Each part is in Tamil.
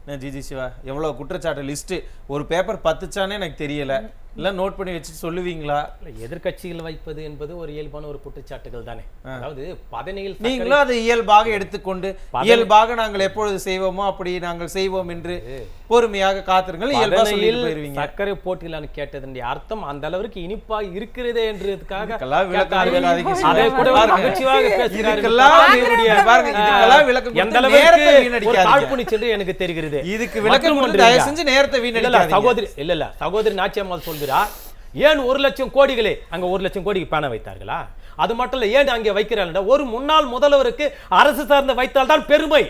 என்ன ஜிஜி சிவா எவ்வளவு குற்றச்சாட்டு லிஸ்ட் ஒரு பேப்பர் பத்துச்சானே எனக்கு தெரியல இல்ல நோட் பண்ணி வச்சுட்டு சொல்லுவீங்களா இல்ல, எதிர்க்கட்சிகள் வைப்பது என்பது ஒரு இயல்பான ஒரு குற்றச்சாட்டுகள் தானே அதாவது பதனையில் சர்க்கரை- நீங்களும் அதை இயல்பாக எடுத்துக்கொண்டு இயல்பாக நாங்கள் எப்பொழுது செய்வோமோ அப்படி நாங்கள் செய்வோம் என்று பொறுமையாக காத்திருங்கள் இயல்பா சொல்லிட்டு பதனையில் போயிருவீங்க சர்க்கரை போட்டிலான்னு கேட்டதனுடைய அர்த்தம் அந்த அளவுக்கு இனிப்பா இருக்கிறதே என்றதுக்காக இதுக்கெல்லாம் விளக்கம் கேட்டார்கள். கொடுக்காதீங்க சிவா. அதை கூட பாருங்க. மகிழ்ச்சியாக பேசுகிறார்கள். இதுக்கெல்லாம் பாருங்க, பாருங்க, இதுக்கெல்லாம் விளக்கம் எந்த கொடுத்து அளவுக்கு நேரத்தை ஒரு வீணடிக்காதீங்க. காழ்ப்புணர்ச்சி என்று எனக்கு தெரிகிறது இதுக்கு விளக்கம் மற்றும் கொடுத்து ஒன்று தயவு இருக்கா? செஞ்சு நேரத்தை இல்ல, இல்ல, வீணடிக்காதீங்க சகோதரி இல்ல இல்ல சகோதரி நாச்சியம்மாள் சொல்கிறார் ஏன் ஒரு லட்சம் கோடிகளே அங்க ஒரு லட்சம் கோடிக்கு பேன வைத்தார்களா அது மட்டும் இல்ல ஏன் அங்கே வைக்கிறார்கள் ஒரு முன்னாள் முதல்வருக்கு அரசு சார்ந்த வைத்தால் தான் பெருமை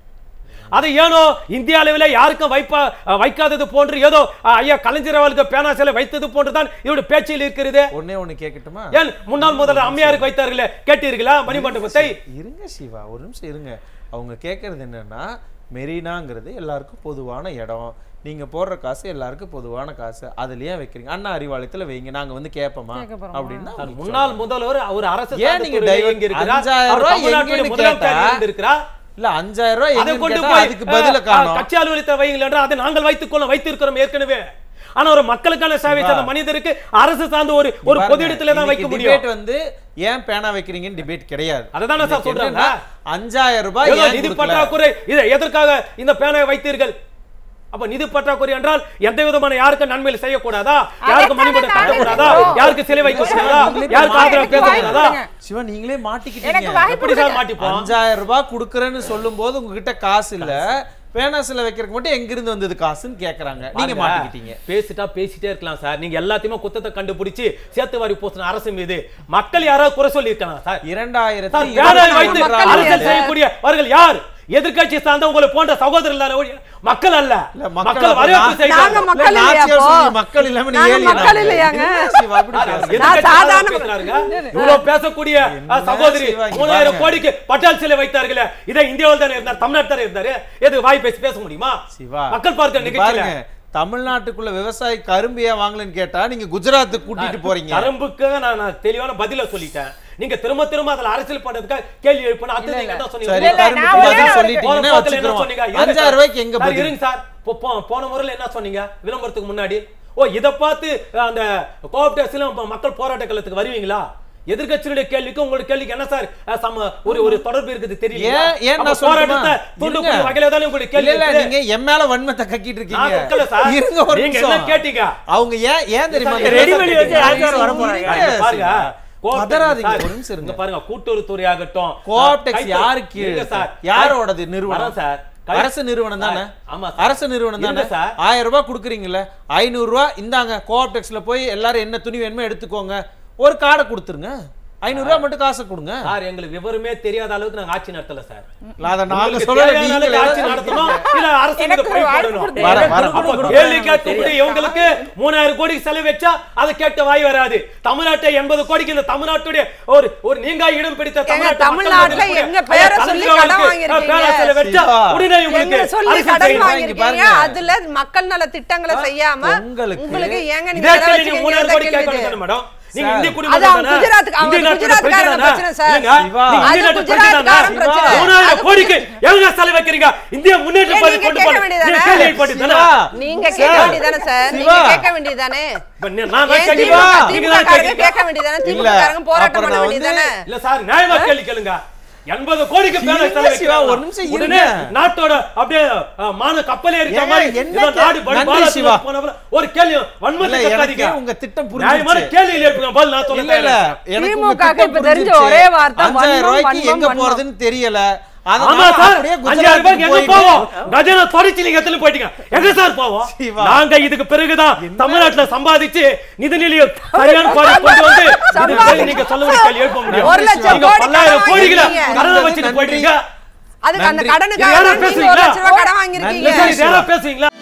அதை ஏனோ இந்திய அளவில் யாருக்கும் வைப்பா அஹ், வைக்காதது போன்று ஏதோ அஹ், ஐயா கலைஞர் அவர்களுக்கு பேனா சிலை வைத்தது போன்றுதான் இவருடைய பேச்சில் இருக்கிறது ஒண்ணே ஒண்ணு கேட்கட்டுமா ஏன் முன்னாள் முதல்வர் அம்மையாருக்கு வைத்தார்களே கேட்டீர்களா மணிமண்டபத்தை இருங்க சிவா ஒரு நிமிஷம் இருங்க அவங்க கேட்கறது என்னன்னா மெரினாங்கிறது எல்லாருக்கும் பொதுவான இடம் நீங்க போடுற காசு எல்லாருக்கும் பொதுவான காசு அதுலயே வைக்கிறீங்க அண்ணா அறிவாலயத்துல வைங்க நாங்க வந்து கேட்போமா அப்படின்னா சார், முன்னாள் முதல்வர் அவர் அரசு ஏன் சார்ந்த நீங்க துறையில divert- இயங்கி இருக்கிறார். அஞ்சாயிரம் அவர் ரூபாய் தமிழ்நாட்டுடைய எங்கேன்னு முதலமைச்சராக கேட்டா, இருந்திருக்கிறார். இல்ல அஞ்சாயிரம் ரூபாய் அதை எங்கன்னு கொண்டு கேட்டா போய் அதுக்கு பதில அஹ், காணோம் கட்சி அலுவலகத்தை வைங்கள் என்றால் அதை நாங்கள் வைத்துக் கொள்ள வைத்திருக்கிறோம் ஏற்கனவே ஆனா ஒரு மக்களுக்கான சேவை சார்ந்த மனிதருக்கு அரசு சார்ந்த ஒரு ஒரு பொது இடத்துல தான் வைக்க முடியும் டிபேட் வந்து ஏன் பேனா வைக்கிறீங்கன்னு டிபேட் கிடையாது அதுதானே சார் இன்னைக்கு சொல்றாங்க. என்னன்னா, அஞ்சாயிரம் ரூபாய் ஏதோ ஏன் நிதி கொடுக்கல? பற்றாக்குறை இதை எதற்காக இந்த பேனை வைத்தீர்கள் அப்ப நிதி பற்றாக்குறை என்றால் எந்த விதமான யாருக்கும் நன்மையில் செய்யக்கூடாதா யாருக்கு மணிமட்டம் அதைத்தான் கட்டக்கூடாதா நாங்க யாருக்கு சிலை வைக்கக்கூடாதா உங்களுக்கு யாருக்கு ஆதரவு வாய்ப்பு பேசக்கூடாதா கொடுங்க. சிவா நீங்களே எனக்கு மாட்டிக்கிட்டீங்க வாய்ப்பு எப்படி சார் மாட்டிப்போம் அஞ்சாயிரம் ரூபாய் கொடுக்குறேன்னு சொல்லும் போது உங்ககிட்ட காசு இல்ல பேனா சில வைக்கிறதுக்கு மட்டும் எங்க இருந்து வந்தது காசுன்னு கேக்குறாங்க நீங்க பாருங்க, மாட்டிக்கிட்டீங்க பேசிட்டா பேசிட்டே இருக்கலாம் சார் நீங்க எல்லாத்தையுமே குத்தத்தை கண்டுபிடிச்சு சேர்த்து வாரி போசின அரசு மீது மக்கள் யாராவது குறை சொல்லி இருக்கலாம் சார் சார், இரண்டாயிரத்தி பேனரை இருபத்தி வைத்து மக்கள் மூன்றாம் அரசியல் ஆண்டு செய்யக்கூடியவர்கள் யார் எதிர்க்கட்சி சார்ந்த உங்களை போன்ற சகோதரர்கள் ஒழிய மக்கள் அல்ல இல்ல, மக்கள் அப்ப வரவேற்பு நான்- செய்கிறார்கள். நாங்க மக்கள் இல்ல, இல்லையா நாச்சியார் அப்போ? சொல்லி மக்கள் இல்லாம நீ நாங்க ஏன் மக்கள் நாங்க? இல்லையாங்க? என்ன சிவா இப்படி சார், பேசுறீங்க? எதிர்க்கட்சி சாதாரண- பேசுறாருங்க. இவ்வளவு பேசக்கூடிய அஹ், சகோதரி சிவா, இங்க மூணாயிரம் பாருங்க. கோடிக்கு பட்டால் சிலை வைத்தார்களே இதை இந்தியாவில் தானே இருந்தார் தமிழ்நாடு தானே இருந்தாரு எது வாய் பேசி பேச முடியுமா சிவா மக்கள் பார்க்கிற இங்க நிகழ்ச்சியில பாருங்க தமிழ்நாட்டுக்குள்ள விவசாயி கரும்பு ஏன் வாங்கலன்னு கேட்டா நீங்க குஜராத்துக்கு கூட்டிட்டு போறீங்க கரும்புக்கு நான் நான் தெளிவான பதில சொல்லிட்டேன் நீங்க திரும்ப திரும்ப அதுல அரசியல் பண்றதுக்காக கேள்வி எழுப்பினா அது நீங்க என்ன சொன்னீங்க சரி இல்ல, இல்ல, கரும்புக்கு நான் பதில் ஒரே ஒரு- சொல்லிட்டீங்கன்னா போன போக்குல என்ன வச்சுக்கிறோம் சொன்னீங்க? இருங்க அஞ்சாயிரம் சார். ரூபாய்க்கு எங்க சார், பதில் இருங்க சார் போ- போ- போன முறையில என்ன சொன்னீங்க விளம்பரத்துக்கு முன்னாடி ஓ இத பார்த்து அஹ், அந்த கோஆப்டேஷன்ல மக்கள் போராட்ட களத்துக்கு வருவீங்களா எதிர்க்கட்சியுடைய கேள்விக்கு உங்களுடைய கேள்விக்கு என்ன சார் அஹ், சம ஒரு ஒரு தொடர்பு இருக்குது தெரியல ஏன் ஏன் நான் போராட்டத்தை சொல்லட்டுமா? தூண்டக்கூடிய இருங்க. வகையில தானே உங்களுடைய இல்ல கேள்வி இல்ல இருக்குது. நீங்க என் மேல வன்மத்தை கக்கிட்டு நான் இருக்கீங்க கேட்கல சார். இருங்க ஒரு நீங்க என்ன நிமிஷம். கேட்டீங்க? அவங்க ஏன் ஏன் தெரியுமா சார், ரெடிமேட் வச்சு யாருக்காவது வர போறாங்க. பாருங்க, பாருங்க கோஆப்டெக்ஸ் பதறாதீங்க, சார், ஒரு நிமிஷம் இருங்க. இங்க பாருங்க கூட்டுறவுத்துறை ஆகட்டும் கோஆப்டெக்ஸ் கைத்தறி- யாருக்கு இருங்க சார் யாரோடது வரேன் நிறுவனம் சார் கை- அரசு நிறுவனம் தானே ஆமா சார். அரசு நிறுவனம் தானே இருங்க சார். ஆயிரம் ரூபாய் கொடுக்குறீங்கல்ல ஐநூறு ரூபாய் இந்தாங்க கோஆப்டெக்ஸ்ல போய் எல்லாரும் என்ன துணி வேணுமோ எடுத்துக்கோங்க ஒரு கார்டை கொடுத்துருங்க ஐநூறு ரூபாய் மட்டும் காசை கொடுங்க சார் எங்களுக்கு விவரமே தெரியாத அளவுக்கு நாங்க ஆட்சி நடத்தல சார் இல்ல, அதை நாங்க உங்களுக்கு சொல்லல தேவையான நீங்க அளவுக்கு ஆட்சி ஏதாவது நடத்தணும் இல்ல அரசு மீது எனக்கு பழி வாய்ப்பு போடணும். கொடுங்க. வரேன், வரேன். அப்ப கேள்வி கேட்கக்கூடிய இவங்களுக்கு மூணாயிரம் கோடிக்கு செலவு வச்சா அதை கேட்ட வாய் வராது தமிழ்நாட்டை எண்பது கோடிக்கு இந்த தமிழ்நாட்டுடைய ஒரு ஒரு நீங்க இடம் பிடித்த ஏங்க, தமிழ்நாட்டு தமிழ்நாட்டுல மக்கள் எங்க மத்தியில பேரை ஐயா, சொல்லி கலைஞர் கடன் அவர்களுக்கு வாங்கியிருக்கீங்க. பேனா செலவு வச்சா சிவா. உடனே உங்களுக்கு எங்களை சொல்லி அரசியல் கடன் செய்யணும். வாங்கியிருக்கீங்க பாருங்க. அதுல மக்கள் நல திட்டங்களை செய்யாம உங்களுக்கு- உங்களுக்கு ஏங்க நீங்க இதே கடன் கேள்வி நீங்க மூணாயிரம் கோடி வச்சிருக்கீங்க கேட்கணும் தானே மேடம் நீங்க சார். இந்திய அது குடிமகன் அவங்க தானே? குஜராத்துக்கு- அவங்க இந்திய நாட்டுல குஜராத்துக்காரங்க பிரச்சனை பிரச்சனை சார். இல்லைங்க. சிவா. நீங்க அது இந்திய நாட்டுல குஜராத்துக்காரன் பிரச்சனை பிரச்சனை. தானே? மூணாயிரம் அது கோடிக்கு எங்க செலவு வைக்கிறீங்க இந்திய முன்னேற்ற ஏன் பாதை நீங்க கொண்டு கேட்க போன வேண்டியதானே? நீங்க கேள்வி ஏற்படுத்தி தானே? சிவா. நீங்க கேட்க சார். வேண்டியதானே சார் நீங்க சிவா. கேட்க வேண்டியதானே இப்ப நீ- நான் தான் ஏன் கேட்கிறேன். திமுக நீங்க திமுக தான் காரங்க கேட்கிறீங்க. கேட்க வேண்டியதானே இல்ல, திமுக காரங்க போராட்டம் அப்புறம் பண்ண நான் வேண்டியதானே இல்ல சார் நியாயமா கேள்வி கேளுங்க எண்பது கோடிக்கு மேல இருங்க செலவு சிவா, வைக்கிறாங்க. ஒரு நிமிஷம் உடனே இருங்க. நாட்டோட அப்படியே அஹ், மான கப்பலே இருக்க ஏங்க, மாதிரி என்ன ஏதோ நாடு கே- படு- நன்றி பாலாஜி சிவா. போனவங்க ஒரு கேள்வி வன்மத்தை இல்ல, எனக்கு கத்தாதீங்க. உங்க திட்டம் நியாயமான புரிஞ்சுச்சு. கேள்வியில் எழுப்புங்க பதில் நான் சொல்ல இல்ல இல்ல தயாரா. எனக்கு உங்க திமுக க்கு திட்டம் இப்ப தெரிஞ்ச புரிஞ்சுச்சு. ஒரே வார்த்தை அஞ்சாயிரம் வன்மம், ரூபாய்க்கு வன்மம், எங்க வன்மம். போறதுன்னு தெரியல ஆமா அதனால சார் அப்படியே அஞ்சாயிரம் ரூபாய்க்கு எங்க குஜராத்துக்கு போவோம் போயிட்டு கஜனா தொடர்ச்சி நீங்க எத்தனை போயிட்டீங்க எங்க சார் போவோம் சிவா. நாங்க இதுக்கு பிறகுதான் தமிழ்நாட்டுல சம்பாதிச்சு நிதி நிலையம் சரியான பாதை கொண்டு வந்து இது கேள்வி நீங்க சொல்ல வேண்டிய கேள்வி எழுப்ப முடியும் ஒரு லட்சம் நீங்க கோடி பல்லாயிரம் கடன் கோடிகளை வாங்கிருக்கீங்க. கடனை வச்சுட்டு நன்றி. போயிட்டீங்க அதுக்கு அந்த நன்றி. கடனுக்காக யாரோ தான் நீங்க ஒரு பேசுறீங்களா? லட்சம் ரூபாய் கடன் வாங்கியிருக்கீங்க சரி, நேரா பேசுவீங்களா